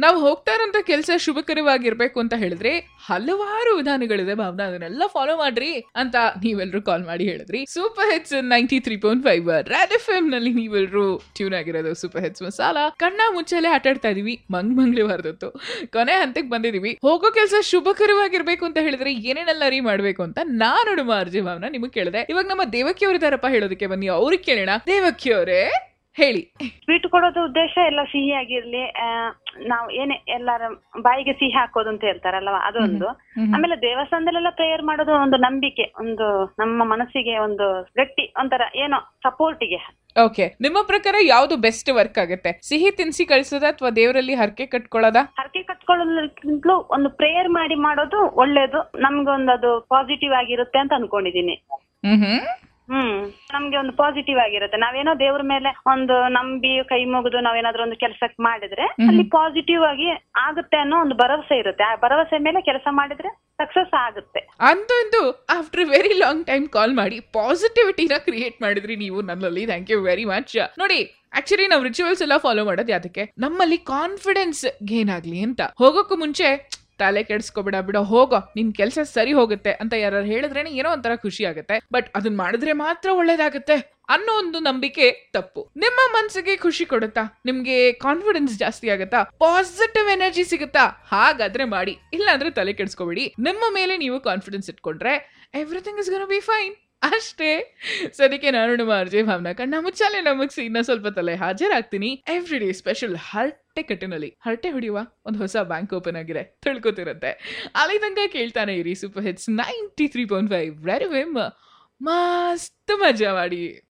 ನಾವು ಹೋಗ್ತಾ ಇರೋಂಥ ಕೆಲಸ ಶುಭಕರವಾಗಿರ್ಬೇಕು ಅಂತ ಹೇಳಿದ್ರೆ ಹಲವಾರು ವಿಧಾನಗಳಿದೆ ಭಾವನಾ ಅದನ್ನೆಲ್ಲ ಫಾಲೋ ಮಾಡ್ರಿ ಅಂತ ನೀವೆಲ್ಲರೂ ಕಾಲ್ ಮಾಡಿ ಹೇಳಿದ್ರಿ super hits ninety three point five Red F M ನಲ್ಲಿ ನೀವೆಲ್ಲರೂ ಟ್ಯೂನ್ ಆಗಿರೋದು ಸೂಪರ್ ಹಿಟ್ಸ್ ಮಸಾಲ ಕಣ್ಣ ಮುಚ್ಚಲೆ ಆಟಾಡ್ತಾ ಇದೀವಿ ಮಂಗ್ ಮಂಗ್ಲಿ ಬರ್ದತ್ತು ಕೊನೆ ಹಂತಕ್ಕೆ ಬಂದಿದೀವಿ ಹೋಗೋ ಕೆಲಸ ಶುಭಕರವಾಗಿರ್ಬೇಕು ಅಂತ ಹೇಳಿದ್ರೆ ಏನೇನೆಲ್ಲ ರೀ ಮಾಡ್ಬೇಕು ಅಂತ ನಾನು ಮಾರ್ಜಿ ಭಾವನ ನಿಮಗೆ ಕೇಳಿದೆ ಇವಾಗ ನಮ್ಮ ದೇವಕಿ ಅವರಿದಾರಪ್ಪ ಹೇಳೋದಕ್ಕೆ ಬನ್ನಿ ಅವ್ರಿಗೆ ಕೇಳೋಣ ದೇವಕಿ ಅವರೇ ಹೇಳಿ ಸ್ವೀಟ್ ಕೊಡೋದು ಉದ್ದೇಶ ಎಲ್ಲ ಸಿಹಿ ಆಗಿರ್ಲಿ ಆ, ನಾವು ಏನೇ ಎಲ್ಲರ ಬಾಯಿಗೆ ಸಿಹಿ ಹಾಕೋದು ಅಂತ ಹೇಳ್ತಾರಲ್ವಾ ಅದೊಂದು ಆಮೇಲೆ ದೇವಸ್ಥಾನದಲ್ಲೆಲ್ಲ ಪ್ರೇಯರ್ ಮಾಡೋದು ಒಂದು ನಂಬಿಕೆ ಒಂದು ನಮ್ಮ ಮನಸ್ಸಿಗೆ ಒಂದು ಗಟ್ಟಿ ಒಂಥರ ಏನೋ ಸಪೋರ್ಟಿಗೆ ಓಕೆ ನಿಮ್ಮ ಪ್ರಕಾರ ಯಾವ್ದು ಬೆಸ್ಟ್ ವರ್ಕ್ ಆಗುತ್ತೆ ಸಿಹಿ ತಿನ್ಸಿ ಕಳ್ಸೋದ ಅಥವಾ ದೇವರಲ್ಲಿ ಹರಕೆ ಕಟ್ಕೊಳ್ಳೋದ ಹರಕೆ ಕಟ್ಕೊಳ್ಳೋದಕ್ಕಿಂತಲೂ ಒಂದು ಪ್ರೇಯರ್ ಮಾಡಿ ಮಾಡೋದು ಒಳ್ಳೇದು ನಮ್ಗೊಂದು ಅದು ಪಾಸಿಟಿವ್ ಆಗಿರುತ್ತೆ ಅಂತ ಅನ್ಕೊಂಡಿದೀನಿ ಹ್ಮ್ ಹ್ಮ್ ನಮ್ಗೆ ಒಂದು ಪಾಸಿಟಿವ್ ಆಗಿರುತ್ತೆ ನಾವೇನೋ ದೇವ್ರ ಮೇಲೆ ಒಂದು ನಂಬಿ ಕೈ ಮುಗಿದು ನಾವೇನಾದ್ರೂ ಒಂದು ಕೆಲಸಕ್ಕೆ ಮಾಡಿದ್ರೆ ಅಲ್ಲಿ ಪಾಸಿಟಿವ್ ಆಗಿ ಆಗುತ್ತೆ ಅನ್ನೋ ಒಂದು ಭರವಸೆ ಇರುತ್ತೆ ಆ ಭರವಸೆ ಮೇಲೆ ಕೆಲಸ ಮಾಡಿದ್ರೆ ಸಕ್ಸಸ್ ಆಗುತ್ತೆ ಅಂತೂ ಇಂದು after very long time call ಮಾಡಿ ಪಾಸಿಟಿವಿಟಿನ ಕ್ರಿಯೇಟ್ ಮಾಡಿದ್ರಿ ನೀವು ನನ್ನಲ್ಲಿ ಥ್ಯಾಂಕ್ ಯು ವೆರಿ ಮಚ್ ನೋಡಿ ಆಕ್ಚುಲಿ ನಾವು ರಿಚುವಲ್ಸ್ ಎಲ್ಲ ಫಾಲೋ ಮಾಡೋದು ಯಾತಕ್ಕೆ ನಮ್ಮಲ್ಲಿ ಕಾನ್ಫಿಡೆನ್ಸ್ ಗೇನ್ ಆಗ್ಲಿ ಅಂತ ಹೋಗೋಕ್ಕೂ ಮುಂಚೆ ತಲೆ ಕೆಡ್ಸ್ಕೊಬೇಡ ಬಿಡ ಹೋಗೋ ನಿನ್ ಕೆಲಸ ಸರಿ ಹೋಗುತ್ತೆ ಅಂತ ಯಾರು ಹೇಳಿದ್ರೇನೆ ಏನೋ ಒಂಥರ ಖುಷಿ ಆಗುತ್ತೆ ಬಟ್ ಅದನ್ನ ಮಾಡಿದ್ರೆ ಮಾತ್ರ ಒಳ್ಳೇದಾಗುತ್ತೆ ಅನ್ನೋ ಒಂದು ನಂಬಿಕೆ ತಪ್ಪು ನಿಮ್ಮ ಮನ್ಸಿಗೆ ಖುಷಿ ಕೊಡುತ್ತಾ ನಿಮ್ಗೆ ಕಾನ್ಫಿಡೆನ್ಸ್ ಜಾಸ್ತಿ ಆಗುತ್ತಾ ಪಾಸಿಟಿವ್ ಎನರ್ಜಿ ಸಿಗುತ್ತಾ ಹಾಗಾದ್ರೆ ಮಾಡಿ ಇಲ್ಲಾಂದ್ರೆ ತಲೆ ಕೆಡ್ಸ್ಕೊಬೇಡಿ ನಿಮ್ಮ ಮೇಲೆ ನೀವು ಕಾನ್ಫಿಡೆನ್ಸ್ ಇಟ್ಕೊಂಡ್ರೆ everything is gonna be fine ಅಷ್ಟೇ ಸದ್ಯಕ್ಕೆ ನಾನು ನಮ್ಮ ಅರ್ಜಯ್ ಭಾವನಾ ಕಣ್ಣ ಮುಚ್ಚಾಲೆ ನಮಗ್ಸಿ ಇನ್ನ ಸ್ವಲ್ಪ ತಲೆ ಹಾಜರಾಗ್ತೀನಿ ಎವ್ರಿ ಡೇ ಸ್ಪೆಷಲ್ ಹರಟೆ ಕಟ್ಟಿನಲ್ಲಿ ಹರಟೆ ಹೊಡಿಯುವ ಒಂದು ಹೊಸ ಬ್ಯಾಂಕ್ ಓಪನ್ ಆಗಿದೆ ತಿಳ್ಕೊತಿರುತ್ತೆ ಅಲ್ಲಿ ತನಕ ಕೇಳ್ತಾನೆ ಇರಿ super hits ninety three point five very ವೆಮ್ ಮಸ್ತ್ ಮಜಾ ಮಾಡಿ